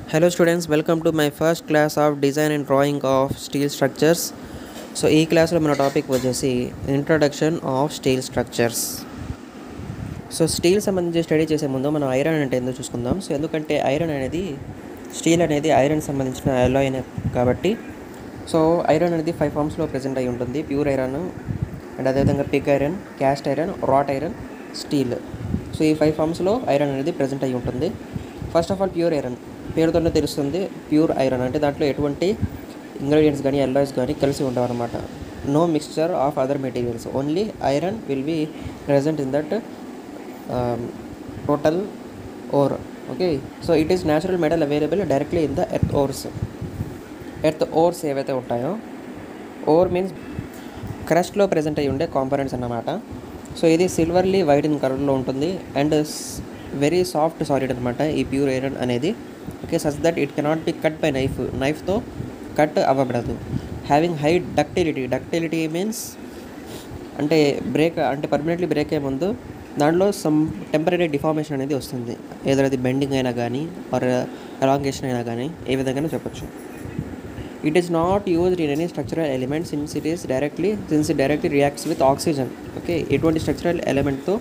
Hello students, welcome to my first class of design and drawing of steel structures. So ఈ క్లాస్లో మన topic వచ్చేసి introduction of steel structures so steel సంబంధించి study చేసే ముందు మనం ఐరన్ అంటే ఎందుకు చూసుకుందాం సో ఎందుకంటే ఐరన్ అనేది స్టీల్ అనేది ఐరన్ సంబంధించిన అలాయ్ కాబట్టి సో ఐరన్ అనేది ఫైవ్ ఫామ్స్లో ప్రజెంట్ అయి ఉంటుంది ప్యూర్ ఐరన్ అండ్ అదేవిధంగా pig iron cast iron wrought iron steel so ఈ ఫైవ్ ఫామ్స్లో ఐరన్ అనేది ప్రజెంట్ అయి ఉంటుంది first of all pure iron పేరుతోనే తెలుస్తుంది ప్యూర్ ఐరన్ అంటే దాంట్లో ఎటువంటి ఇంగ్రీడియంట్స్ కానీ ఎల్లాయిస్ కానీ కలిసి ఉండవు అనమాట no mixture of other materials only iron will be present in that total ore okay so it is natural metal available directly in the earth ores earth ores ఏవైతే ఉంటాయో ఓర్ మీన్స్ క్రస్ట్లో ప్రజెంట్ అయ్యి ఉండే components అన్నమాట so ఇది సిల్వర్లీ white in కలర్లో ఉంటుంది and very soft solid అనమాట ఈ ప్యూర్ ఐరన్ అనేది okay such that it cannot be cut by knife నైఫ్తో కట్ అవ్వబడదు having high ductility ductility means అంటే బ్రేక్ అంటే పర్మనెంట్లీ బ్రేక్ అయ్యే ముందు దాంట్లో సమ్ టెంపరీ డిఫార్మేషన్ అనేది వస్తుంది ఏదో అది బెండింగ్ అయినా కానీ ఆర్ అలాంగేషన్ అయినా కానీ ఏ విధంగానే చెప్పొచ్చు it is not used in any structural element since it is directly since it directly reacts with oxygen okay ఎటువంటి స్ట్రక్చరల్ ఎలిమెంట్తో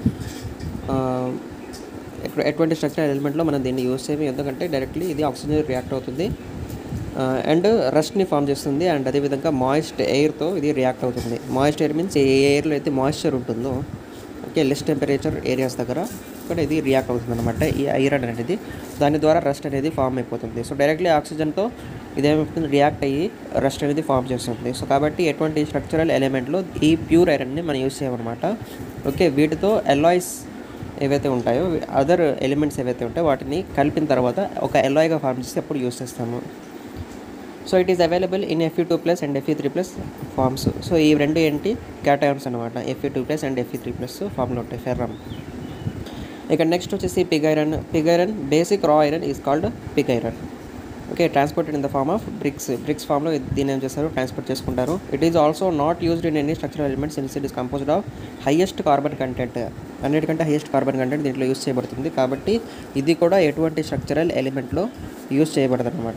ఎటువంటి స్ట్రక్చరల్ ఎలిమెంట్లో మనం దీన్ని యూజ్ చేయము ఎందుకంటే డైరెక్ట్లీ ఇది ఆక్సిజన్ రియాక్ట్ అవుతుంది అండ్ రస్ట్ని ఫామ్ చేస్తుంది అండ్ అదేవిధంగా మాయిస్ట్ ఎయిర్తో ఇది రియాక్ట్ అవుతుంది మాయిస్ట్ ఎయిర్ మీన్స్ ఏ ఎయిర్లో అయితే మాయిశ్చర్ ఉంటుందో ఓకే లెస్ టెంపరేచర్ ఏరియాస్ దగ్గర ఇక్కడ ఇది రియాక్ట్ అవుతుంది అనమాట ఈ ఐరన్ అనేది దాని ద్వారా రస్ట్ అనేది ఫామ్ అయిపోతుంది సో డైరెక్ట్లీ ఆక్సిజన్తో ఇదేమవుతుంది రియాక్ట్ అయ్యి రస్ట్ అనేది ఫామ్ చేస్తుంది సో కాబట్టి ఎటువంటి స్ట్రక్చరల్ ఎలిమెంట్లో ఈ ప్యూర్ ఐరన్ని మనం యూజ్ చేయమన్నమాట ఓకే వీటితో ఎలాయిస్ ఏవైతే ఉంటాయో అదర్ ఎలిమెంట్స్ ఏవైతే ఉంటాయో వాటిని కలిపిన తర్వాత ఒక ఎలాయ్గా ఫామ్ చేసి అప్పుడు యూజ్ చేస్తాము so it is available in FE two plus and FE three plus forms so ఈ రెండు ఏంటి క్యాటయాన్స్ అనమాట FE two plus and FE three plus ఫామ్లో ఉంటాయి ఫెర్రమ్ ఇక నెక్స్ట్ వచ్చేసి pig iron pig iron basic raw iron is called pig iron okay transported in the form of bricks bricks ఫామ్లో దీన్ని ఏం చేస్తారు ట్రాన్స్పోర్ట్ చేసుకుంటారు it is also not used in any structural elements since it is composed of highest carbon content అన్నిటికంటే highest carbon content దీంట్లో use చేయబడుతుంది కాబట్టి ఇది కూడా ఎటువంటి స్ట్రక్చరల్ ఎలిమెంట్లో యూజ్ చేయబడదు అనమాట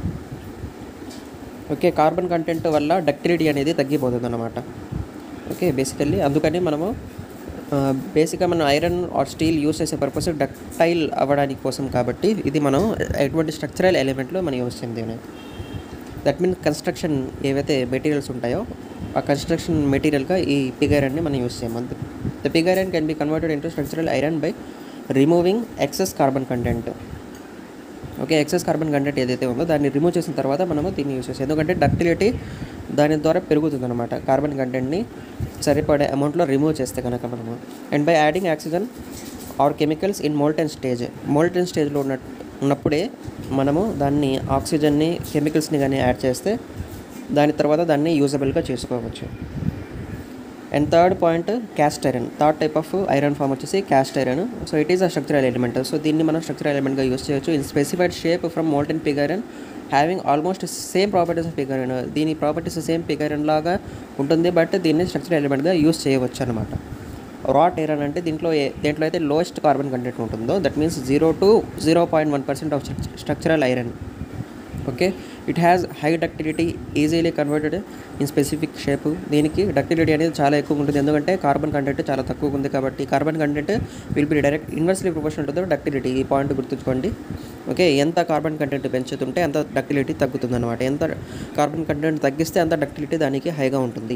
ఓకే కార్బన్ కంటెంట్ వల్ల డక్టిలిటీ అనేది తగ్గిపోతుంది అనమాట ఓకే బేసికల్లీ అందుకని మనము బేసిక్గా మనం ఐరన్ ఆర్ స్టీల్ యూస్ చేసే పర్పస్ డక్టైల్ అవ్వడానికి కోసం కాబట్టి ఇది మనం ఎటువంటి స్ట్రక్చరల్ ఎలిమెంట్లో మనం యూస్ చేయండి దట్ మీన్స్ కన్స్ట్రక్షన్ ఏవైతే మెటీరియల్స్ ఉంటాయో ఆ కన్స్ట్రక్షన్ మెటీరియల్గా ఈ పిగ్ ఐరన్ని మనం యూస్ చేయము the pig iron can be converted into structural iron by removing excess carbon content okay excess carbon content ఏదైతే ఉందో దాన్ని రిమూవ్ చేసిన తర్వాత మనము దీన్ని యూస్ చేస్తాం ఎందుకంటే డక్టిలిటీ దాని ద్వారా పెరుగుతుంది అనమాట కార్బన్ కంటెంట్ని సరిపడే అమౌంట్లో రిమూవ్ చేస్తే కనుక మనము and by adding oxygen or chemicals in molten stage molten స్టేజ్లో ఉన్న ఉన్నప్పుడే మనము దాన్ని ఆక్సిజన్ని కెమికల్స్ని కానీ యాడ్ చేస్తే దాని తర్వాత దాన్ని యూజబుల్గా చేసుకోవచ్చు and third point cast iron third type of iron form వచ్చేసి cast iron so it is a structural element so దీన్ని మనం స్ట్రక్చరల్ ఎలిమెంట్గా యూస్ చేయొచ్చు in specified shape from molten pig iron having almost same properties of pig iron దీని properties same pig iron లాగా ఉంటుంది but దీన్ని structural ఎలిమెంట్గా use చేయవచ్చు అనమాట రాట్ ఐరన్ అంటే దీంట్లో దేంట్లో అయితే లోయెస్ట్ కార్బన్ కంటెంట్ ఉంటుందో that means zero to zero point one percent of structural iron okay it has high ductility easily converted in specific shape దీనికి డక్టిలిటీ అనేది చాలా ఎక్కువ ఉంటుంది ఎందుకంటే కార్బన్ కంటెంట్ చాలా తక్కువ ఉంది కాబట్టి carbon content will be direct inversely proportion ఉంటుంది డక్టిలిటీ ఈ పాయింట్ గుర్తుంచుకోండి ఓకే ఎంత కార్బన్ కంటెంట్ పెంచుతుంటే అంత డక్టిలిటీ తగ్గుతుంది అనమాట ఎంత కార్బన్ కంటెంట్ తగ్గిస్తే అంత డక్టిలిటీ దానికి హైగా ఉంటుంది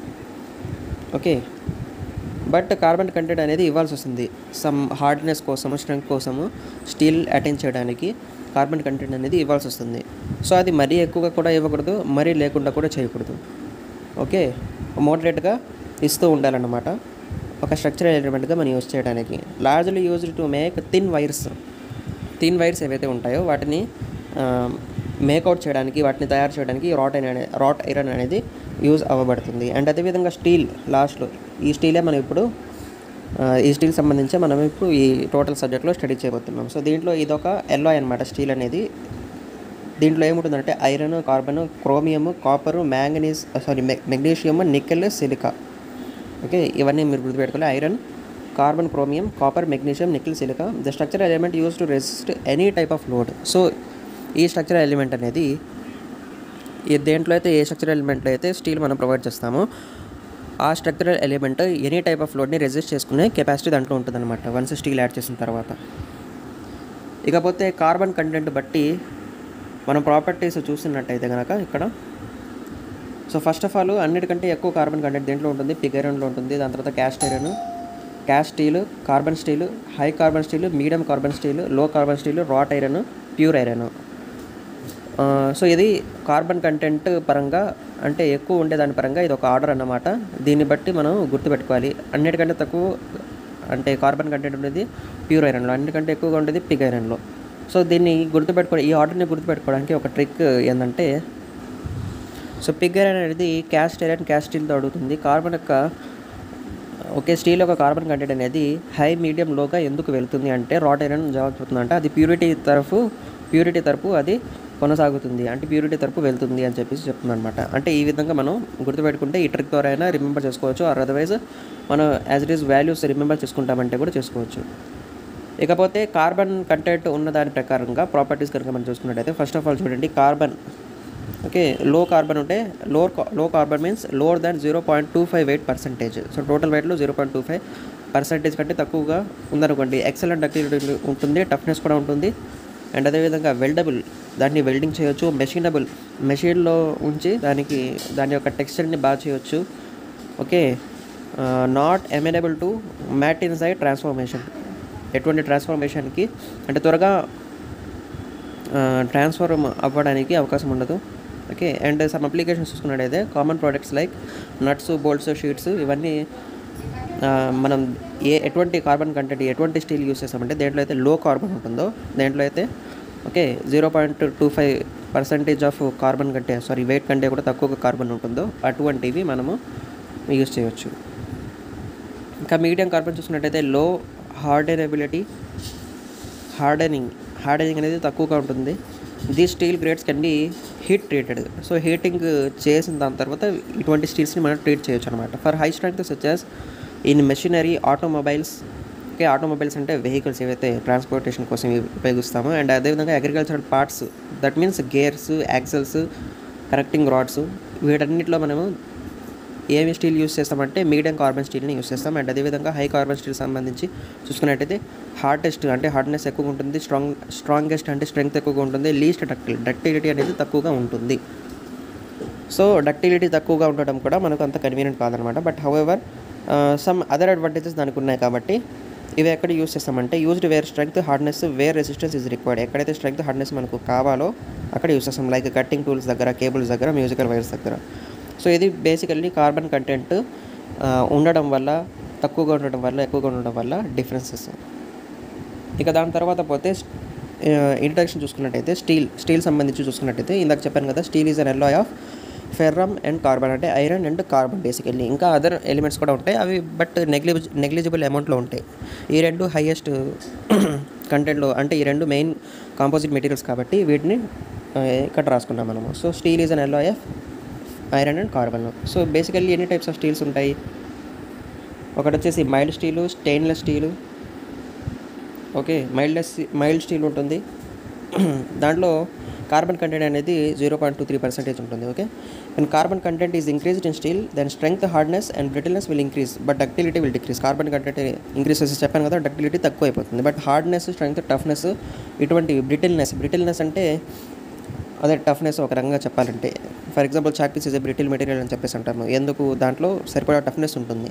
ఓకే బట్ కార్బన్ కంటెంట్ అనేది ఇవ్వాల్సి వస్తుంది సమ్ హార్డ్నెస్ కోసము స్ట్రెంగ్త్ కోసము స్టీల్ అటెండ్ చేయడానికి కార్బన్ కంటెంట్ అనేది ఇవ్వాల్సి వస్తుంది సో అది మరీ ఎక్కువగా కూడా ఇవ్వకూడదు మరీ లేకుండా కూడా చేయకూడదు ఓకే మోడరేట్గా ఇస్తూ ఉండాలన్నమాట ఒక స్ట్రక్చరల్ ఎలిమెంట్గా మనం యూజ్ చేయడానికి largely used to make thin wires thin wires ఏవైతే ఉంటాయో వాటిని మేకౌట్ చేయడానికి వాటిని తయారు చేయడానికి రాట్ ఐరన్ రాట్ ఐరన్ అనేది యూజ్ అవ్వబడుతుంది అండ్ అదేవిధంగా స్టీల్ లాస్ట్లో ఈ స్టీలే మనం ఇప్పుడు ఈ స్టీల్ సంబంధించి మనం ఇప్పుడు ఈ టోటల్ సబ్జెక్ట్లో స్టడీ చేయబోతున్నాం సో దీంట్లో ఇదొక ఎల్లో అనమాట స్టీల్ అనేది దీంట్లో ఏముంటుందంటే iron carbon chromium copper manganese sorry magnesium nickel silica okay ఇవన్నీ మీరు గుర్తుపెట్టుకోవాలి iron carbon chromium copper magnesium nickel silica the structure element use to resist any type of load so ఈ స్ట్రక్చరల్ ఎలిమెంట్ అనేది ఈ దేంట్లో అయితే ఏ స్ట్రక్చరల్ ఎలిమెంట్లో అయితే steel మనం ప్రొవైడ్ చేస్తామో ఆ structural element any type of లోడ్ని రెసిస్ట్ చేసుకునే కెపాసిటీ దాంట్లో ఉంటుందన్నమాట వన్స్ స్టీల్ యాడ్ చేసిన తర్వాత ఇకపోతే కార్బన్ కంటెంట్ బట్టి మనం ప్రాపర్టీస్ చూస్తున్నట్టయితే కనుక ఇక్కడ సో ఫస్ట్ ఆఫ్ ఆల్ అన్నిటికంటే ఎక్కువ కార్బన్ కంటెంట్ దేంట్లో ఉంటుంది పిగ్ ఐరన్లో ఉంటుంది దాని తర్వాత cast iron cast steel carbon steel high carbon steel medium carbon steel low carbon steel wrought iron pure iron so ఇది కార్బన్ కంటెంట్ పరంగా అంటే ఎక్కువ ఉండే దాని పరంగా ఇది ఒక ఆర్డర్ అన్నమాట దీన్ని బట్టి మనం గుర్తుపెట్టుకోవాలి అన్నిటికంటే తక్కువ అంటే కార్బన్ కంటెంట్ ఉండేది ప్యూర్ ఐరన్లో అన్నిటికంటే ఎక్కువగా ఉండేది పిగ్ ఐరన్లో సో దీన్ని గుర్తుపెట్టుకో ఈ ఆర్డర్ని గుర్తుపెట్టుకోవడానికి ఒక ట్రిక్ ఏంటంటే సో పిగ్ ఐరన్ అనేది క్యాస్ట్ ఐరన్ క్యాస్ట్ స్టీల్తో అడుగుతుంది కార్బన్ యొక్క ఒకే స్టీల్ యొక్క కార్బన్ కంటెంట్ అనేది హై మీడియం లోగా ఎందుకు వెళ్తుంది అంటే రాట్ ఐరన్ జవాబు చెప్తుంది అంటే అది ప్యూరిటీ తరఫు ప్యూరిటీ తరపు అది కొనసాగుతుంది అంటే ప్యూరిటీ తరపు వెళ్తుంది అని చెప్పేసి చెప్తుంది అనమాట అంటే ఈ విధంగా మనం గుర్తుపెట్టుకుంటే ఈ ట్రిక్ ద్వారా అయినా రిమెంబర్ చేసుకోవచ్చు ఆర్ అదర్వైజ్ మనం as it is values remember చేసుకుంటామంటే కూడా చేసుకోవచ్చు ఇకపోతే కార్బన్ కంటెంట్ ఉన్న దాని ప్రకారంగా ప్రాపర్టీస్ కనుక మనం చూసుకున్నట్టయితే ఫస్ట్ ఆఫ్ ఆల్ చూడండి కార్బన్ ఓకే లో కార్బన్ ఉంటే lower low carbon means lower than zero point two five weight percentage so total వెయిట్లో zero point two five percentage కంటే తక్కువగా ఉందనుకోండి ఎక్సలెంట్ డక్టిలిటీ ఉంటుంది టఫ్నెస్ కూడా ఉంటుంది అండ్ అదేవిధంగా వెల్డబుల్ దాన్ని వెల్డింగ్ చేయొచ్చు మెషినబుల్ మెషిన్లో ఉంచి దానికి దాని యొక్క టెక్స్చర్ని బాగా చేయొచ్చు okay not amenable to mat inside transformation ఎటువంటి ట్రాన్స్ఫర్మేషన్కి అంటే త్వరగా ట్రాన్స్ఫార్మ్ అవ్వడానికి అవకాశం ఉండదు ఓకే అండ్ సమ్ అప్లికేషన్స్ చూసుకున్నట్టయితే common products like nuts bolts sheets ఇవన్నీ ఆ, మనం ఏ ఎటువంటి కార్బన్ కంటెంట్ ఎటువంటి స్టీల్ యూస్ చేస్తామంటే దేంట్లో అయితే లో కార్బన్ ఉంటుందో దేంట్లో అయితే okay zero point two five percentage of carbon కంటే సారీ వెయిట్ కంటే కూడా తక్కువగా కార్బన్ ఉంటుందో అటువంటివి మనము యూస్ చేయొచ్చు ఇంకా మీడియం కార్బన్ చూసుకున్నట్టయితే లో హార్డెనబిలిటీ హార్డెనింగ్ హార్డెనింగ్ అనేది తక్కువగా ఉంటుంది the steel grades can be heat treated so heating చేసిన దాని తర్వాత ఇటువంటి స్టీల్స్ని మనం ట్రీట్ చేయొచ్చు అనమాట for high strength such as in machinery automobiles okay automobiles అంటే వెహికల్స్ ఏవైతే ట్రాన్స్పోర్టేషన్ కోసం ఇవి ఉపయోగిస్తామో అండ్ అదేవిధంగా agricultural parts that means gears axles connecting rods వీటన్నిటిలో మనము ఏమి స్టీల్ యూస్ చేస్తామంటే మీడియం కార్బన్ స్టీల్ని యూస్ చేస్తాం అండ్ అదేవిధంగా హై కార్బన్ స్టీల్ సంబంధించి చూసుకున్నట్టయితే హార్డెస్ట్ అంటే హార్డ్నెస్ ఎక్కువగా ఉంటుంది స్ట్రాంగ్ స్ట్రాంగెస్ట్ అంటే స్ట్రెంగ్త్ ఎక్కువగా ఉంటుంది లీస్ట్ డక్టిల్ డక్టిలిటీ అనేది తక్కువగా ఉంటుంది సో డక్టిలిటీ తక్కువగా ఉండడం కూడా మనకు అంత కన్వీనియంట్ కాదనమాట but however some other advantages దానికి ఉన్నాయి కాబట్టి ఇవి ఎక్కడ యూస్ చేస్తామంటే used where strength hardness wear resistance is required ఎక్కడైతే స్ట్రెంగ్త్ హార్డ్నెస్ మనకు కావాలో అక్కడ యూస్ చేస్తాం లైక్ కట్టింగ్ టూల్స్ దగ్గర కేబుల్స్ దగ్గర మ్యూజికల్ వైర్స్ దగ్గర సో ఇది బేసికల్లీ కార్బన్ కంటెంట్ ఉండడం వల్ల తక్కువగా ఉండడం వల్ల ఎక్కువగా ఉండడం వల్ల డిఫరెన్సెస్ ఇక దాని తర్వాత పోతే ఇంట్రడక్షన్ చూసుకున్నట్టయితే స్టీల్ స్టీల్ సంబంధించి చూసుకున్నట్టయితే ఇందాక చెప్పాను కదా steel is an alloy of ferrum and carbon అంటే ఐరన్ అండ్ కార్బన్ బేసికల్లీ ఇంకా అదర్ ఎలిమెంట్స్ కూడా ఉంటాయి అవి బట్ నెగ్లిబుల్ నెగ్లిజిబుల్ అమౌంట్లో ఉంటాయి ఈ రెండు హైయెస్ట్ కంటెంట్లో అంటే ఈ రెండు మెయిన్ కాంపోజిట్ మెటీరియల్స్ కాబట్టి వీటిని ఆ, ఇక్కడ రాసుకున్నాం మనము so steel is an alloy of iron and carbon so basically ఎన్ని టైప్స్ ఆఫ్ స్టీల్స్ ఉంటాయి ఒకటి వచ్చేసి mild steel stainless steel okay మైల్డ్లెస్ మైల్డ్ స్టీల్ ఉంటుంది దాంట్లో కార్బన్ కంటెంట్ అనేది zero point two three percentage ఉంటుంది okay and carbon content is increased in steel then strength hardness and brittleness will increase but ductility will decrease carbon content increase చేసి చెప్పాను కదా ductility తక్కువ అయిపోతుంది but hardness strength toughness ఇటువంటి brittleness brittleness అంటే అదే toughness ఒక రకంగా చెప్పాలంటే for example chalk piece is a brittle material అని చెప్పేసి అంటాము ఎందుకు దాంట్లో సరిపడా టఫ్నెస్ ఉంటుంది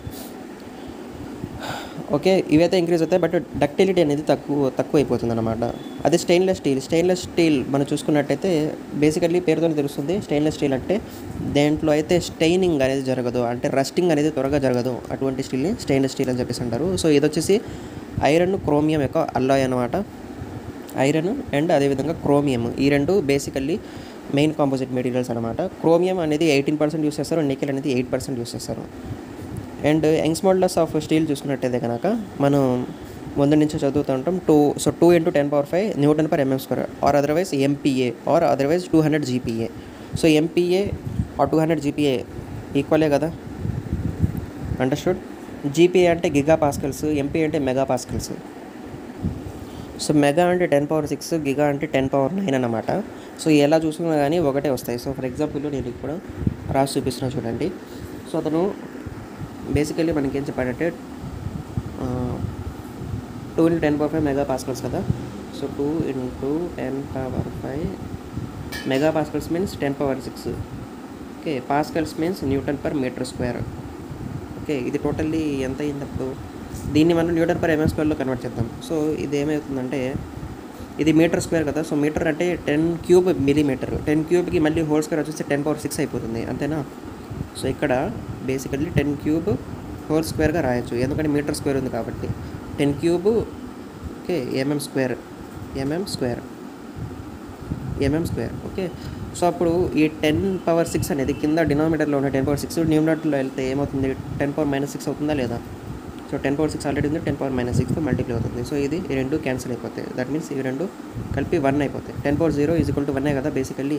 ఓకే ఇవైతే ఇంక్రీజ్ అవుతాయి బట్ డక్టిలిటీ అనేది తక్కువ తక్కువ అయిపోతుంది అనమాట అదే స్టెయిన్లెస్ స్టీల్ స్టెయిన్లెస్ స్టీల్ మనం చూసుకున్నట్టయితే బేసికల్లీ పేరుతోనే తెలుస్తుంది స్టెయిన్లెస్ స్టీల్ అంటే దేంట్లో అయితే స్టెయినింగ్ అనేది జరగదు అంటే రస్టింగ్ అనేది త్వరగా జరగదు అటువంటి స్టీల్ని స్టెయిన్లెస్ స్టీల్ అని చెప్పేసి అంటారు సో ఇది వచ్చేసి ఐరన్ క్రోమియం యొక్క అల్లాయ్ అనమాట ఐరన్ అండ్ అదేవిధంగా క్రోమియం ఈ రెండు బేసికల్లీ మెయిన్ కాంపోజిట్ మెటీరియల్స్ అనమాట క్రోమియం అనేది ఎయిటీన్ పర్సెంట్ యూస్ చేస్తారు నికెల్ అనేది ఎయిట్ పర్సెంట్ యూస్ చేస్తారు and young's modulus of steel చూసుకున్నట్టయితే కనుక మనం ముందు నుంచి చదువుతూ ఉంటాం two so two into ten power five newton per mm square or otherwise MPa or otherwise two hundred GPa so MPa or two hundred GPa ఈక్వలే కదా understood GPa అంటే giga pascals MP అంటే మెగా పాస్కల్స్ సో మెగా అంటే ten power six giga అంటే ten power nine అన్నమాట so ఎలా చూసుకున్నా కానీ ఒకటే వస్తాయి సో ఫర్ ఎగ్జాంపుల్ నేను ఇప్పుడు రాసి చూపిస్తున్నా చూడండి సో అతను బేసికల్లీ మనకి ఏం చెప్పాడంటే two into ten power five mega pascals కదా so two into ten power five mega pascals means ten power six okay pascals means newton per metre square okay ఇది టోటల్లీ ఎంత అయింది దీన్ని మనం న్యూటన్ పర్ ఎంఎం స్క్వేర్లో convert చేద్దాం so ఇది ఏమవుతుందంటే ఇది మీటర్ స్క్వేర్ కదా సో మీటర్ అంటే టెన్ క్యూబ్ మిలీమీటర్ టెన్ క్యూబ్కి మళ్ళీ హోల్ స్క్వేర్ వచ్చేసి టెన్ పవర్ సిక్స్ అయిపోతుంది అంతేనా సో ఇక్కడ బేసికల్లీ టెన్ క్యూబ్ హోల్ స్క్వేర్గా రాయొచ్చు ఎందుకంటే మీటర్ స్క్వేర్ ఉంది కాబట్టి ten cube okay mm square mm square mm square okay so అప్పుడు ఈ టెన్ పవర్ సిక్స్ అనేది కింద డినామినేటర్లో ఉన్న టెన్ పవర్ సిక్స్ న్యూమినేటర్లో వెళ్తే ఏమవుతుంది టెన్ పవర్ మైనస్ సిక్స్ అవుతుందా లేదా so ten power six already ఉంది టెన్ పవర్ మైనస్ సిక్స్తో మల్టిప్లై అవుతుంది సో ఇది ఈ రెండు క్యాన్సిల్ అయిపోతాయి దట్ మీన్స్ ఇవి రెండు కలిపి వన్ అయిపోతాయి ten power zero is equal to వన్నే కదా బేసికల్లీ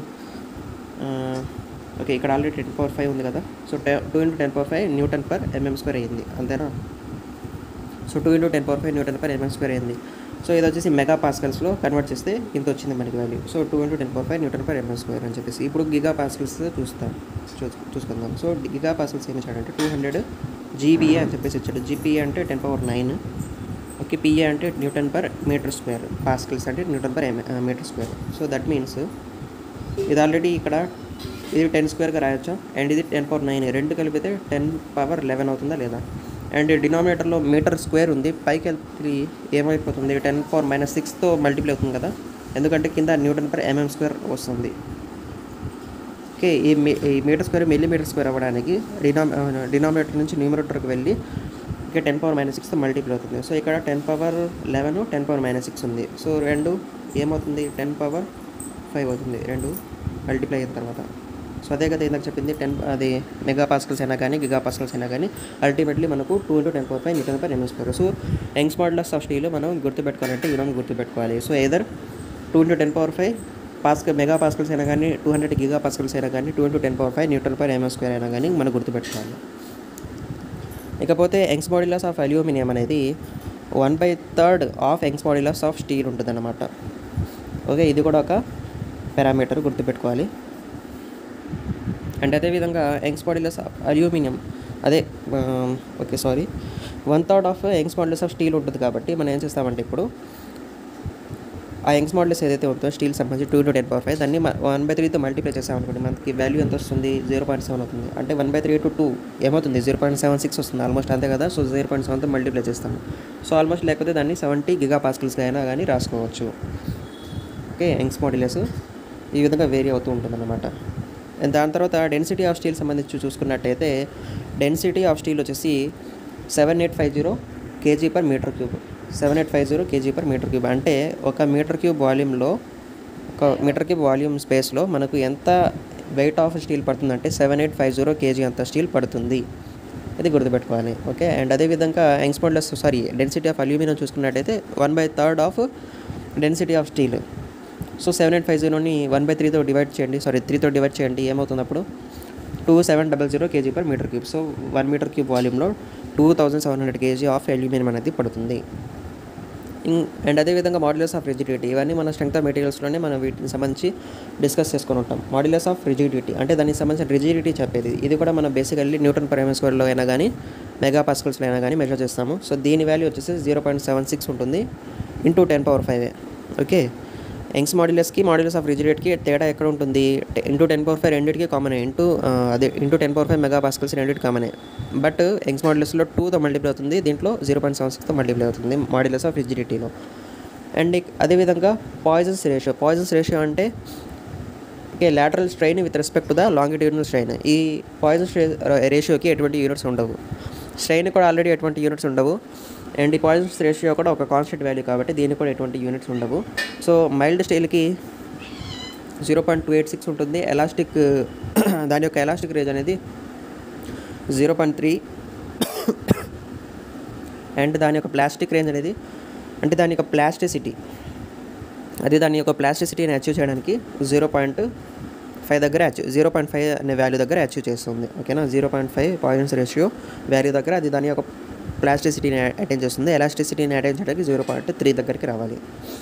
ఓకే ఇక్కడ ఆల్రెడీ టెన్ పవర్ ఫైవ్ ఉంది కదా so two into ten power five newton per mm square అయ్యింది అంతేనా so two into ten power five newton per mm square అయింది so ఇది వచ్చేసి మెగా పాస్కల్స్లో కన్వర్ట్ చేస్తే ఇంత వచ్చింది మనకి value so two into ten power five newton per mm square అని చెప్పేసి ఇప్పుడు గిగా పాస్కల్స్ చూస్తాం చూ చూసుకుందాం సో గిగా పాస్కల్స్ ఏమి ఇచ్చాడంటే టూ హండ్రెడ్ జీబీఏ అని చెప్పేసి ఇచ్చాడు జీపీఏ అంటే ten power nine okay PA అంటే newton per metre square pascals అంటే newton per M metre square so that means ఇది ఆల్రెడీ ఇక్కడ ఇది టెన్ స్క్వేర్గా రాయొచ్చు అండ్ ఇది టెన్ పవర్ నైన్ రెండు కలిపితే టెన్ పవర్ లెవెన్ అవుతుందా లేదా అండ్ డినామినేటర్లో మీటర్ స్క్వేర్ ఉంది పైకి వెళ్తే ఏమైపోతుంది టెన్ పవర్ మైనస్ సిక్స్తో మల్టిప్లై అవుతుంది కదా ఎందుకంటే కింద న్యూటన్ పర్ ఎంఎం స్క్వేర్ వస్తుంది ఓకే ఈ మీ ఈ మీటర్ స్క్వేర్ మిల్లీమీటర్ స్క్వేర్ అవ్వడానికి డినా డినామినేటర్ నుంచి న్యూమినేటర్కి వెళ్ళి ఇక్కడ టెన్ పవర్ మైనస్ సిక్స్తో మల్టిప్లై అవుతుంది సో ఇక్కడ ten power eleven ten power minus six ఉంది సో రెండు ఏమవుతుంది టెన్ పవర్ ఫైవ్ అవుతుంది రెండు మల్టిప్లై అయిన తర్వాత సో అదే కదా ఇందాక చెప్పింది టెన్ అది మెగా పాస్కల్స్ అయినా కానీ గిగా పాస్కల్స్ అయినా కానీ అల్టిమేట్లీ మనకు two into ten power five newton per mm square so young's modulus of steel మనం గుర్తుపెట్టుకోవాలంటే యూనం గుర్తుపెట్టుకోవాలి so either two into ten power five pascal mega pascals అయినా కానీ టూ హండ్రెడ్ గిగా పాస్కల్స్ అయినా కానీ two into ten power five newton per mm square అయినా కానీ మనం గుర్తుపెట్టుకోవాలి ఇకపోతే యంగ్స్ మాడ్యులస్ ఆఫ్ అల్యూమినియం అనేది one by third of young's modulus of steel ఉంటుందన్నమాట ఓకే ఇది కూడా ఒక పారామీటర్ గుర్తుపెట్టుకోవాలి అండ్ అదేవిధంగా యంగ్స్ మాడ్యులస్ ఆఫ్ అల్యూమినియం అదే okay sorry one third of young's modulus of steel ఉంటుంది కాబట్టి మనం ఏం చేస్తామంటే ఇప్పుడు ఆ యంగ్స్ మాడ్యులస్ ఏదైతే ఉంటుందో స్టీల్ సంబంధించి two to ten power five దాన్ని వన్ బై త్రీతో మల్టిప్లై చేసామనుకోండి మనకి వాల్యూ ఎంత వస్తుంది జీరో పాయింట్ సెవెన్ అవుతుంది అంటే one by three to two ఏమవుతుంది జీరో పాయింట్ సెవెన్ సిక్స్ వస్తుంది ఆల్మోస్ట్ అంతే కదా సో జీరో పాయింట్ సెవెన్తో మల్టిప్లై చేస్తాము సో ఆల్మోస్ట్ లేకపోతే దాన్ని సెవెంటీ గిగా పాస్కల్స్గా అయినా కానీ రాసుకోవచ్చు ఓకే యంగ్స్ మాడ్యులస్ ఈ విధంగా వేరీ అవుతూ ఉంటుందన్నమాట అండ్ దాని తర్వాత డెన్సిటీ ఆఫ్ స్టీల్ సంబంధించి చూసుకున్నట్టయితే డెన్సిటీ ఆఫ్ స్టీల్ వచ్చేసి seven eight five zero KG per metre cube seven eight five zero KG per metre cube అంటే ఒక మీటర్ క్యూబ్ వాల్యూమ్లో ఒక మీటర్ క్యూబ్ వాల్యూమ్ స్పేస్లో మనకు ఎంత వెయిట్ ఆఫ్ స్టీల్ పడుతుందంటే seven eight five zero KG అంత స్టీల్ పడుతుంది ఇది గుర్తుపెట్టుకోవాలి ఓకే అండ్ అదేవిధంగా యంగ్స్పోర్ట్లెస్ సారీ డెన్సిటీ ఆఫ్ అల్యూమినియం చూసుకున్నట్టయితే one by third of density of steel so seven eight five జీరోని వన్ బై త్రీతో డివైడ్ చేయండి సారీ త్రీతో డివైడ్ చేయండి ఏమవుతుంది అప్పుడు two seven double zero KG per metre cube so one metre cube వాల్యూమ్లో two thousand seven hundred KG of aluminium అనేది పడుతుంది ఇం- అండ్ అదేవిధంగా మాడ్యులస్ ఆఫ్ రిజిడిటీ ఇవన్నీ మన స్ట్రెంగ్త్ ఆఫ్ మెటీరియల్స్లోనే మనం వీటికి సంబంధించి డిస్కస్ చేసుకొని ఉంటాం మాడ్యులస్ ఆఫ్ రిజిడిటీ అంటే దానికి సంబంధించిన రిజిడిటీ చెప్పేది ఇది కూడా మనం బేసికల్లీ న్యూటన్ పర్ ఎంఎస్ స్క్వేర్లో అయినా కానీ మెగా పాస్కల్స్లో అయినా కానీ మెజర్ చేస్తాము సో దీని వాల్యూ వచ్చేసి జీరో పాయింట్ సెవెన్ సిక్స్ ఉంటుంది into ten power five okay young's మాడ్యులస్కి మాడ్యులస్ ఆఫ్ రిజిడేట్కి తేడా ఎక్కడ ఉంటుంది ఇంటూ టెన్ పవర్ ఫైవ్ రెండింటికి కామన్ ఇంటూ అదే into ten power five mega pascals రెండింటికి కామన్ బట్ యంగ్స్ మాడ్యులస్లో టూతో మల్టిప్లై అవుతుంది దీంట్లో జీరో పాయింట్ సెవెన్ సిక్స్తో మల్టిప్లై అవుతుంది మాడ్యులస్ ఆఫ్ రిజిడిటీలో అండ్ ఇక్- అదేవిధంగా పాయిజన్స్ రేషియో పాయిజన్స్ రేషియో అంటే okay lateral strain with respect to the longitudinal strain ఈ పాయిజన్ రేషియోకి ఎటువంటి యూనిట్స్ ఉండవు స్ట్రెయిన్ కూడా ఆల్రెడీ ఎటువంటి యూనిట్స్ ఉండవు అండ్ ఈ పాయిజన్స్ రేషియో కూడా ఒక కాన్స్టెంట్ వాల్యూ కాబట్టి దీనికి కూడా ఎటువంటి యూనిట్స్ ఉండవు సో మైల్డ్ స్టీల్కి zero point two eight six ఉంటుంది ఎలాస్టిక్ దాని యొక్క ఎలాస్టిక్ రేంజ్ అనేది జీరో పాయింట్ త్రీ అండ్ దాని యొక్క ప్లాస్టిక్ రేంజ్ అనేది అంటే దాని యొక్క ప్లాస్టిసిటీ అది దాని యొక్క ప్లాస్టిసిటీని అచీవ్ చేయడానికి జీరో పాయింట్ ఫైవ్ దగ్గర అచీవ్ జీరో పాయింట్ ఫైవ్ అనే వాల్యూ దగ్గర అచీవ్ చేస్తుంది ఓకేనా zero point five points ratio value దగ్గర అది దాని యొక్క ప్లాస్టిసిటీని అటెండ్ చేస్తుంది ఎలాస్టిసిటీని అటెండ్ చేయడానికి జీరో పాయింట్ త్రీ దగ్గరికి రావాలి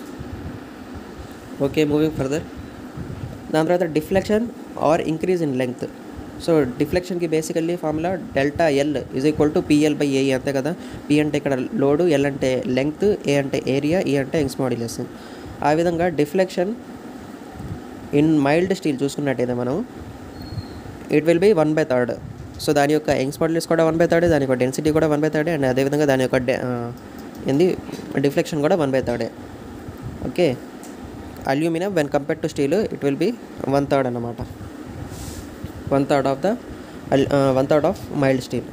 ఓకే మూవింగ్ ఫర్దర్ దాని తర్వాత deflection or increase in length so డిఫ్లెక్షన్కి basically formula delta L is equal to PL by AE అంతే కదా పి అంటే ఇక్కడ లోడు ఎల్ అంటే లెంగ్త్ ఏ అంటే ఏరియా ఈ అంటే యంగ్స్ మాడ్యులస్ ఆ విధంగా డిఫ్లెక్షన్ ఇన్ మైల్డ్ స్టీల్ చూసుకున్నట్టయితే మనం it will be one by third so దాని యొక్క యంగ్స్ మాడ్యులస్ కూడా వన్ బై థర్డ్ దాని యొక్క డెన్సిటీ కూడా వన్ బై థర్డ్ అండ్ అదేవిధంగా దాని యొక్క డె- ఆ, ఏంది డిఫ్లెక్షన్ కూడా వన్ బై థర్డే okay aluminium when compare to steel it will be one third అన్నమాట one third of the one third of mild steel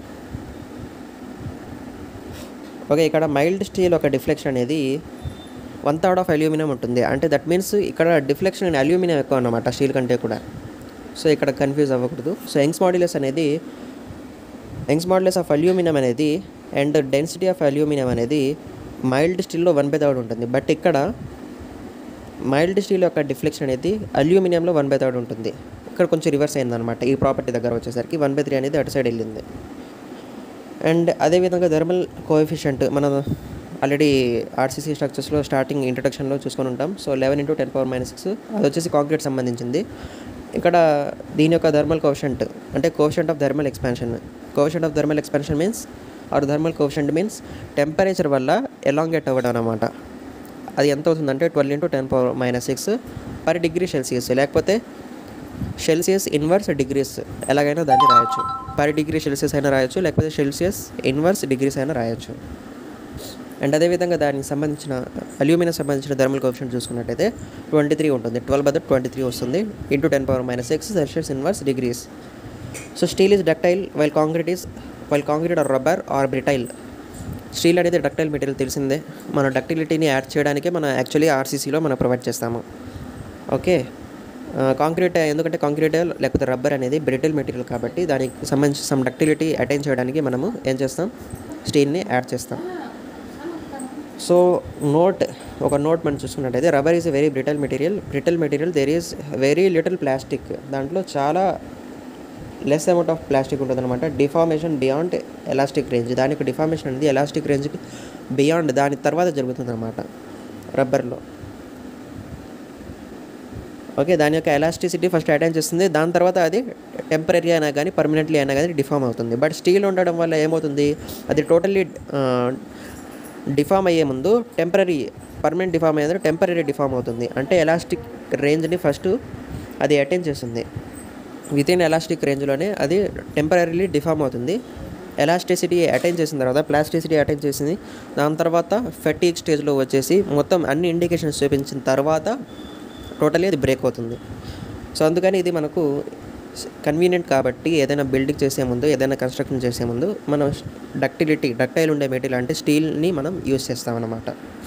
okay ఇక్కడ మైల్డ్ స్టీల్ ఒక డిఫ్లెక్షన్ అనేది వన్ థర్డ్ ఆఫ్ అల్యూమినియం ఉంటుంది అంటే that means ఇక్కడ deflection in aluminium ఎక్కువ అన్నమాట steel కంటే కూడా సో ఇక్కడ కన్ఫ్యూజ్ అవ్వకూడదు సో యంగ్స్ మాడ్యులస్ అనేది యంగ్స్ మాడ్యులస్ ఆఫ్ అల్యూమినియం అనేది అండ్ డెన్సిటీ ఆఫ్ అల్యూమినియం అనేది మైల్డ్ స్టీల్లో వన్ బై థర్డ్ ఉంటుంది బట్ ఇక్కడ మైల్డ్ స్టీల్ యొక్క డిఫ్లెక్షన్ అనేది అల్యూమినియంలో వన్ బై థర్డ్ ఉంటుంది ఇక్కడ కొంచెం రివర్స్ అయిందనమాట ఈ ప్రాపర్టీ దగ్గర వచ్చేసరికి వన్ బై త్రీ అనేది అటు సైడ్ వెళ్ళింది అండ్ అదేవిధంగా థర్మల్ కోఎఫిషియంట్ మనం ఆల్రెడీ ఆర్సీసీ స్ట్రక్చర్స్లో స్టార్టింగ్ ఇంట్రడక్షన్లో చూసుకొని ఉంటాం so eleven into ten power minus six అది వచ్చేసి కాంక్రీట్ సంబంధించింది ఇక్కడ దీని యొక్క థర్మల్ కోఫిషియంట్ అంటే coefficient of thermal expansion coefficient of thermal expansion means or thermal coefficient means temperature వల్ల ఎలాంగేట్ అవ్వడం అనమాట అది ఎంత అవుతుందంటే twelve into ten power minus six per degree Celsius లేకపోతే సెల్సియస్ ఇన్వర్స్ డిగ్రీస్ ఎలాగైనా దాన్ని రాయొచ్చు పర్ డిగ్రీ సెల్సియస్ అయినా రాయొచ్చు లేకపోతే సెల్సియస్ ఇన్వర్స్ డిగ్రీస్ అయినా రాయొచ్చు అండ్ అదేవిధంగా దానికి సంబంధించిన అల్యూమినియం సంబంధించిన థర్మల్ కోఫిషియంట్ చూసుకున్నట్టయితే ట్వంటీ త్రీ ఉంటుంది ట్వెల్వ్ బదర్ ట్వంటీ త్రీ వస్తుంది into ten power minus six Celsius inverse degrees so steel is ductile while concrete is while concrete or rubber or brittle steel అనేది ductile material తెలిసిందే మన డక్టిలిటీని add చేయడానికి మనం actually ఆర్సీసీలో మనం provide చేస్తాము ఓకే కాంక్రీట్ ఎందుకంటే concrete లేకపోతే రబ్బర్ అనేది బ్రిటిల్ మెటీరియల్ కాబట్టి దానికి సంబంధించి సమ్ డక్టిలిటీ అటైన్ చేయడానికి మనము ఏం చేస్తాం స్టీల్ని యాడ్ చేస్తాం సో నోట్ ఒక నోట్ మనం చూసుకున్నట్టయితే rubber is very brittle material brittle material there is very little plastic దాంట్లో చాలా లెస్ అమౌంట్ ఆఫ్ ప్లాస్టిక్ ఉంటుంది అనమాట డిఫార్మేషన్ బియాండ్ ఎలాస్టిక్ రేంజ్ దాని యొక్క డిఫార్మేషన్ అనేది ఎలాస్టిక్ రేంజ్కి బియాండ్ దాని తర్వాత జరుగుతుంది అనమాట రబ్బర్లో ఓకే దాని యొక్క ఎలాస్టిసిటీ ఫస్ట్ అటైన్ చేస్తుంది దాని తర్వాత అది టెంపరీ అయినా కానీ పర్మనెంట్లీ అయినా కానీ డిఫామ్ అవుతుంది బట్ స్టీల్ ఉండడం వల్ల ఏమవుతుంది అది టోటల్లీ డిఫామ్ అయ్యే ముందు టెంపరీ పర్మనెంట్ డిఫామ్ అయ్యేది టెంపరీ డిఫామ్ అవుతుంది అంటే ఎలాస్టిక్ రేంజ్ని ఫస్ట్ అది అటైన్ చేస్తుంది విత్ ఇన్ ఎలాస్టిక్ రేంజ్లోనే అది టెంపరీలీ డిఫామ్ అవుతుంది ఎలాస్టిసిటీ అటైన్ చేసిన తర్వాత ప్లాస్టిసిటీ అటైన్ చేసింది దాని తర్వాత ఫెటీక్ స్టేజ్లో వచ్చేసి మొత్తం అన్ని ఇండికేషన్స్ చూపించిన తర్వాత టోటలీ అది బ్రేక్ అవుతుంది సో అందుకని ఇది మనకు కన్వీనియంట్ కాబట్టి ఏదైనా బిల్డింగ్ చేసే ముందు ఏదైనా కన్స్ట్రక్షన్ చేసే ముందు మనం డక్టిలిటీ డక్టైల్ ఉండే మెటీరియల్ అంటే స్టీల్ని మనం యూస్ చేస్తామన్నమాట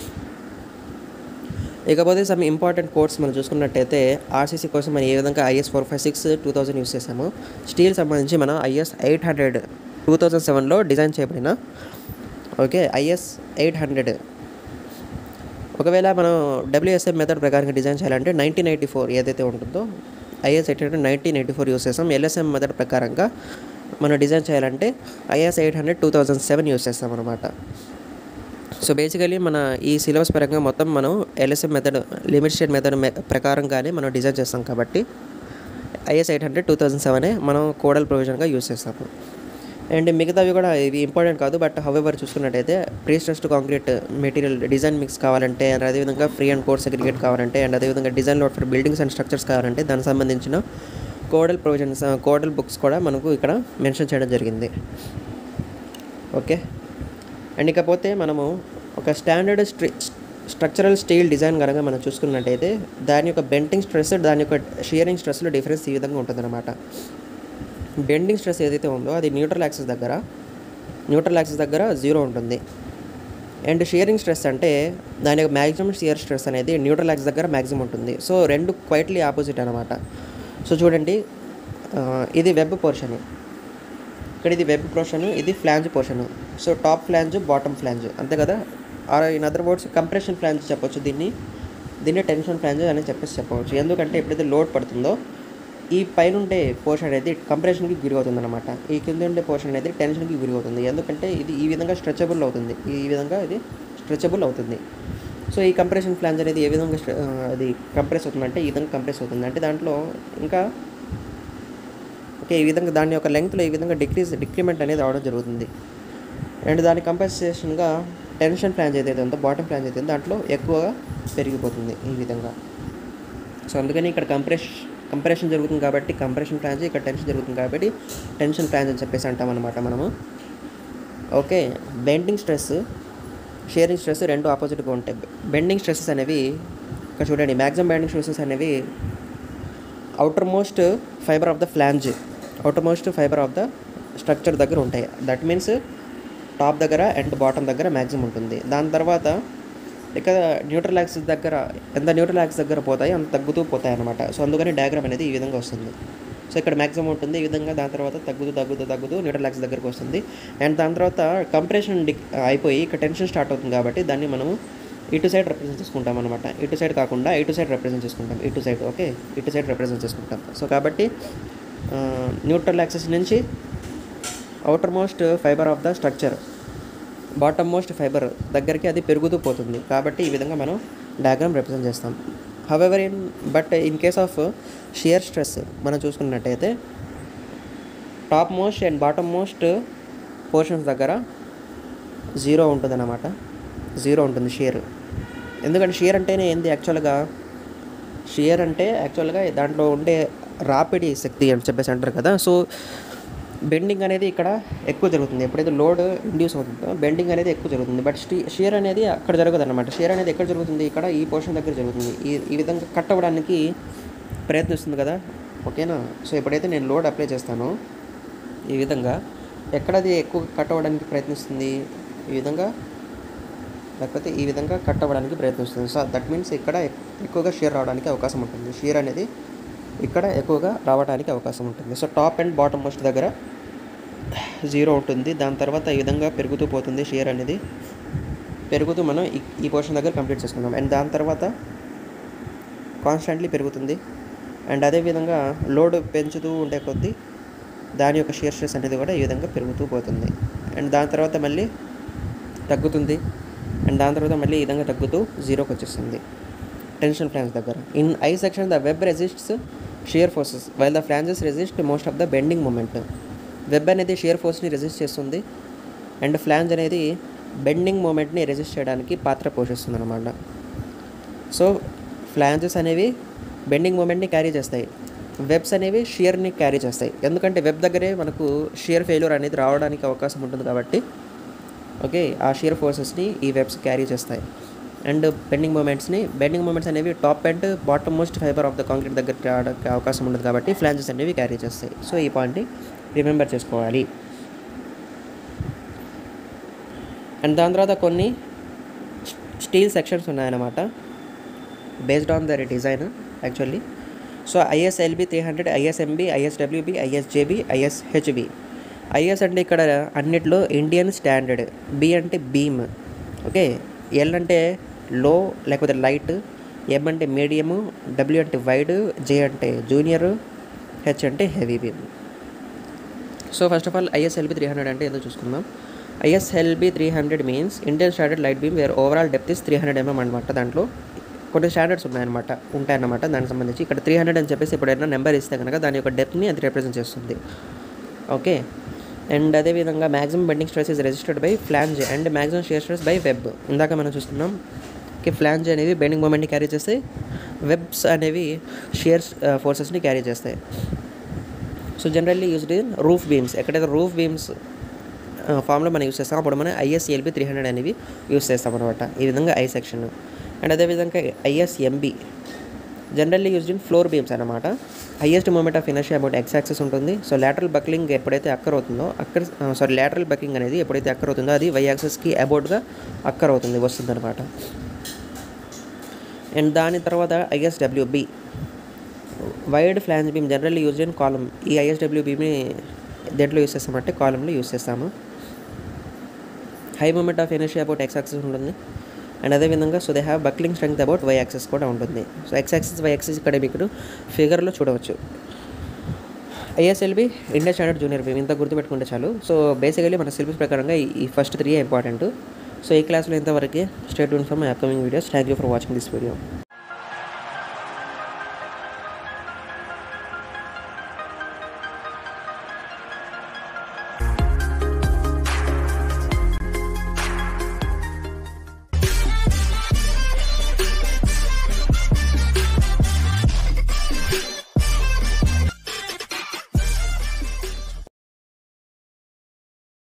ఇకపోతే సమ్ ఇంపార్టెంట్ కోర్స్ మనం చూసుకున్నట్టయితే ఆర్సీసీ కోసం మనం ఏ విధంగా IS four five six two thousand use చేసాము స్టీల్ సంబంధించి మనం IS eight hundred two thousand సెవెన్లో డిజైన్ చేయబడిన ఓకే ఐఎస్ ఎయిట్ హండ్రెడ్ ఒకవేళ మనం డబ్ల్యూఎస్ఎం మెథడ్ ప్రకారంగా డిజైన్ చేయాలంటే నైన్టీన్ ఎయిటీ ఫోర్ ఏదైతే ఉంటుందో IS eight hundred nineteen eighty four use చేస్తాం ఎల్ఎస్ఎం మెథడ్ ప్రకారంగా మనం డిజైన్ చేయాలంటే IS eight hundred two thousand seven use చేస్తాం అనమాట సో బేసికలీ మన ఈ సిలబస్ పరంగా మొత్తం మనం LSM method limit state method ప్రకారంగానే మనం డిజైన్ చేస్తాం కాబట్టి IS eight hundred two thousand సెవెనే మనం కోడల్ ప్రొవిజన్గా యూస్ చేస్తాము అండ్ మిగతావి కూడా ఇవి ఇంపార్టెంట్ కాదు బట్ హవెవర్ చూసుకున్నట్టయితే pre stressed concrete material design mix కావాలంటే అండ్ అదేవిధంగా ఫ్రీ అండ్ కోర్స్ అగ్రిగేట్ కావాలంటే అండ్ అదేవిధంగా design load for buildings and structures కావాలంటే దానికి సంబంధించిన కోడల్ ప్రొవిజన్స్ కోడల్ బుక్స్ కూడా మనకు ఇక్కడ మెన్షన్ చేయడం జరిగింది ఓకే అండ్ ఇకపోతే మనము ఒక స్టాండర్డ్ స్ట్రి స్ట్రక్చరల్ స్టీల్ డిజైన్ కనుక మనం చూసుకున్నట్టయితే దాని యొక్క బెంటింగ్ స్ట్రెస్ దాని యొక్క షియరింగ్ స్ట్రెస్లో డిఫరెన్స్ ఈ విధంగా ఉంటుందన్నమాట బెండింగ్ స్ట్రెస్ ఏదైతే ఉందో అది న్యూట్రల్ యాక్సిస్ దగ్గర న్యూట్రల్ యాక్సిస్ దగ్గర జీరో ఉంటుంది అండ్ షియరింగ్ స్ట్రెస్ అంటే దాని యొక్క మ్యాక్సిమం షియర్ స్ట్రెస్ అనేది న్యూట్రల్ యాక్సిస్ దగ్గర మ్యాక్సిమం ఉంటుంది సో రెండు క్వైట్లీ ఆపోజిట్ అనమాట సో చూడండి ఆ, ఇది వెబ్ పోర్షన్ ఇక్కడ ఇది వెబ్ పోర్షన్ ఇది flange portion so top flange bottom flange అంతే కదా or in other words compression flange చెప్పొచ్చు దీన్ని దీన్ని టెన్షన్ ఫ్లాంజ్ అని చెప్పేసి చెప్పవచ్చు ఎందుకంటే ఎప్పుడైతే లోడ్ పడుతుందో ఈ పైన ఉండే పోర్షన్ అనేది కంప్రెషన్కి గురి అవుతుంది అనమాట ఈ కింద ఉండే పోర్షన్ అనేది టెన్షన్కి గురి అవుతుంది ఎందుకంటే ఇది ఈ విధంగా స్ట్రెచబుల్ అవుతుంది ఈ విధంగా ఇది స్ట్రెచబుల్ అవుతుంది సో ఈ కంప్రెషన్ ఫ్లాంజ్ అనేది ఏ విధంగా స్ట్రె- ఆ, అది కంప్రెస్ అవుతుందంటే ఈ విధంగా కంప్రెస్ అవుతుంది అంటే దాంట్లో ఇంకా ఓకే ఈ విధంగా దాని యొక్క లెంగ్త్లో ఈ విధంగా డిక్రీజ్ డిక్రిమెంట్ అనేది అవడం జరుగుతుంది అండ్ దాని కంపెన్సేషన్గా టెన్షన్ ఫ్లాంజ్ ఏదైతే ఉందో బాటమ్ ఫ్లాంజ్ అయితే ఉందో దాంట్లో ఎక్కువగా పెరిగిపోతుంది ఈ విధంగా సో అందుకని ఇక్కడ కంప్రెష్ కంప్రెషన్ జరుగుతుంది కాబట్టి కంప్రెషన్ ఫ్లాంజ్ ఇక్కడ టెన్షన్ జరుగుతుంది కాబట్టి టెన్షన్ ఫ్లాంజ్ అని చెప్పేసి అంటాం అనమాట మనము okay bending stress shearing stress రెండు ఆపోజిట్గా ఉంటాయి బెండింగ్ స్ట్రెస్సెస్ అనేవి ఇక్కడ చూడండి మ్యాక్సిమం బెండింగ్ స్ట్రెస్సెస్ అనేవి outermost fibre of the flange outermost fibre of the structure దగ్గర ఉంటాయి దట్ మీన్స్ టాప్ దగ్గర అండ్ బాటమ్ దగ్గర మ్యాక్సిమం ఉంటుంది దాని తర్వాత ఇక న్యూట్రల్ యాక్సిస్ దగ్గర ఎంత న్యూట్రల్ యాక్సిస్ దగ్గర పోతాయి అంత తగ్గుతూ పోతాయి అనమాట సో అందుకని డయాగ్రామ్ అనేది ఈ విధంగా వస్తుంది సో ఇక్కడ మ్యాక్సిమం ఉంటుంది ఈ విధంగా దాని తర్వాత తగ్గుతూ తగ్గుతూ తగ్గుతూ న్యూట్రల్ యాక్సిస్ దగ్గరకు వస్తుంది అండ్ దాని తర్వాత కంప్రెషన్ డి అయిపోయి ఇక్కడ టెన్షన్ స్టార్ట్ అవుతుంది కాబట్టి దాన్ని మనము ఇటు సైడ్ రిప్రజెంట్ చేసుకుంటాం అనమాట ఇటు సైడ్ కాకుండా ఇటు సైడ్ రిప్రజెంట్ చేసుకుంటాం ఇటు సైడ్ ఓకే ఇటు సైడ్ రిప్రజెంట్ చేసుకుంటాం సో కాబట్టి న్యూట్రల్ యాక్సెస్ నుంచి outermost fibre of the structure bottommost fibre దగ్గరికి అది పెరుగుతూ పోతుంది కాబట్టి ఈ విధంగా మనం డయాగ్రామ్ రిప్రజెంట్ చేస్తాం however in but in case of shear stress మనం చూసుకున్నట్టయితే topmost and bottommost portions దగ్గర జీరో ఉంటుంది అన్నమాట జీరో ఉంటుంది షేర్ ఎందుకంటే షేర్ అంటేనే ఏంది యాక్చువల్గా షేర్ అంటే యాక్చువల్గా దాంట్లో ఉండే రాపిడి శక్తి అని చెప్పేసి అంటారు కదా సో బెండింగ్ అనేది ఇక్కడ ఎక్కువ జరుగుతుంది ఎప్పుడైతే లోడ్ ఇండ్యూస్ అవుతుందో బెండింగ్ అనేది ఎక్కువ జరుగుతుంది బట్ స్టీ షేర్ అనేది అక్కడ జరగదు అనమాట షేర్ అనేది ఎక్కడ జరుగుతుంది ఇక్కడ ఈ పోర్షన్ దగ్గర జరుగుతుంది ఈ ఈ విధంగా కట్ అవ్వడానికి ప్రయత్నిస్తుంది కదా ఓకేనా సో ఎప్పుడైతే నేను లోడ్ అప్లై చేస్తానో ఈ విధంగా ఎక్కడది ఎక్కువ కట్ అవ్వడానికి ప్రయత్నిస్తుంది ఈ విధంగా లేకపోతే ఈ విధంగా కట్ అవ్వడానికి ప్రయత్నిస్తుంది సో దట్ మీన్స్ ఇక్కడ ఎక్- ఎక్కువగా షేర్ రావడానికి అవకాశం ఉంటుంది షేర్ అనేది ఇక్కడ ఎక్కువగా రావడానికి అవకాశం ఉంటుంది so top and bottommost దగ్గర జీరో ఉంటుంది దాని తర్వాత ఈ విధంగా పెరుగుతూ పోతుంది షేర్ అనేది పెరుగుతూ మనం ఈ ఈ పోర్షన్ దగ్గర కంప్లీట్ చేసుకుందాం అండ్ దాని తర్వాత కాన్స్టెంట్లీ పెరుగుతుంది అండ్ అదేవిధంగా లోడ్ పెంచుతూ ఉండే కొద్దీ దాని యొక్క షేర్ స్ట్రెస్ అనేది కూడా ఈ విధంగా పెరుగుతూ పోతుంది అండ్ దాని తర్వాత మళ్ళీ తగ్గుతుంది అండ్ దాని తర్వాత మళ్ళీ ఈ విధంగా తగ్గుతూ జీరోకి వచ్చేస్తుంది టెన్షన్ ఫ్లాన్స్ దగ్గర in I section the web resists shear forces while the flanges resist most of the bending moment web అనేది షియర్ ఫోర్స్ని రెసిస్ట్ చేస్తుంది అండ్ ఫ్లాంజ్ అనేది బెండింగ్ మూమెంట్ని రెసిస్ట్ చేయడానికి పాత్ర పోషిస్తుంది అనమాట సో ఫ్లాంజెస్ అనేవి బెండింగ్ మూమెంట్ని క్యారీ చేస్తాయి వెబ్స్ అనేవి షియర్ని క్యారీ చేస్తాయి ఎందుకంటే వెబ్ దగ్గరే మనకు షియర్ ఫెయిల్యూర్ అనేది రావడానికి అవకాశం ఉంటుంది కాబట్టి ఓకే ఆ షియర్ ఫోర్సెస్ని ఈ వెబ్స్ క్యారీ చేస్తాయి అండ్ బెండింగ్ మూమెంట్స్ని బెండింగ్ మూమెంట్స్ అనేవి top and bottommost fibre of the concrete దగ్గర రావడానికి అవకాశం ఉండదు కాబట్టి ఫ్లాంజెస్ అనేవి క్యారీ చేస్తాయి సో ఈ పాయింట్ని రిమెంబర్ చేసుకోవాలి అండ్ దాని తర్వాత కొన్ని స్టీల్ సెక్షన్స్ ఉన్నాయన్నమాట based on their design actually so ISLB three hundred ISMB ISWB ISJB ISHB IS అంటే ఇక్కడ అన్నిట్లో ఇండియన్ స్టాండర్డ్ బి అంటే బీమ్ ఓకే ఎల్ అంటే లో లేకపోతే లైట్ ఎం అంటే మీడియము డబ్ల్యూ అంటే వైడ్ జే అంటే జూనియర్ హెచ్ అంటే heavy beam so first of all ISLB three hundred అంటే ఏదో చూసుకుందాం ISLB three hundred means Indian standard light beam where overall depth is three hundred mm అనమాట దాంట్లో కొన్ని స్టాండర్డ్స్ ఉన్నాయన్నమాట ఉంటాయన్నమాట దానికి సంబంధించి ఇక్కడ త్రీ హండ్రెడ్ అని చెప్పేసి ఎప్పుడైనా నెంబర్ ఇస్తే కనుక దాని యొక్క డెప్త్ని అది రిప్రజెంట్ చేస్తుంది ఓకే అండ్ అదేవిధంగా maximum bending stress is registered by flange and maximum shear stress by web ఇందాక మనం చూస్తున్నాం కి ఫ్లాంజ్ అనేవి బెండింగ్ మూమెంట్ని క్యారీ చేస్తాయి వెబ్స్ అనేవి షియర్ ఫోర్సెస్ని క్యారీ చేస్తాయి so generally used in roof beams ఎక్కడైతే రూఫ్ బీమ్స్ ఫామ్లో మనం యూస్ చేస్తాం అప్పుడు మనం ఐఎస్ఎల్బి త్రీ హండ్రెడ్ అనేవి యూస్ చేస్తాం అనమాట ఈ విధంగా ఐ సెక్షన్ అండ్ అదేవిధంగా ISMB generally used in floor beams అనమాట highest moment of inertia about X axis ఉంటుంది సో లాటరల్ బక్లింగ్ ఎప్పుడైతే అక్కర్ అవుతుందో అక్కర్ సారీ లాటరల్ బక్లింగ్ అనేది ఎప్పుడైతే అక్కర్ అవుతుందో అది వై యాక్సెస్కి అబౌట్గా అక్కర్ అవుతుంది వస్తుంది అనమాట అండ్ దాని తర్వాత ISWB wide flange beam generally use in column ఈ ఐఎస్డబ్ల్యూ బీమ్ని దేంట్లో యూస్ చేస్తామంటే కాలంలో యూస్ చేస్తాము high moment of energy about X axis ఉంటుంది అండ్ అదేవిధంగా so they have buckling strength about Y axis కూడా ఉంటుంది so X axis Y axis ఇక్కడ మీకు ఫిగర్లో చూడవచ్చు ISLB India standard junior beam ఇంత గుర్తుపెట్టుకుంటే చాలు సో బేసికలీ మన సిలబస్ ప్రకారంగా ఈ- ఈ ఫస్ట్ త్రీ ఇంపార్టెంట్ సో ఈ క్లాస్లో ఇంతవరకు state uniform upcoming videos thank you for watching this video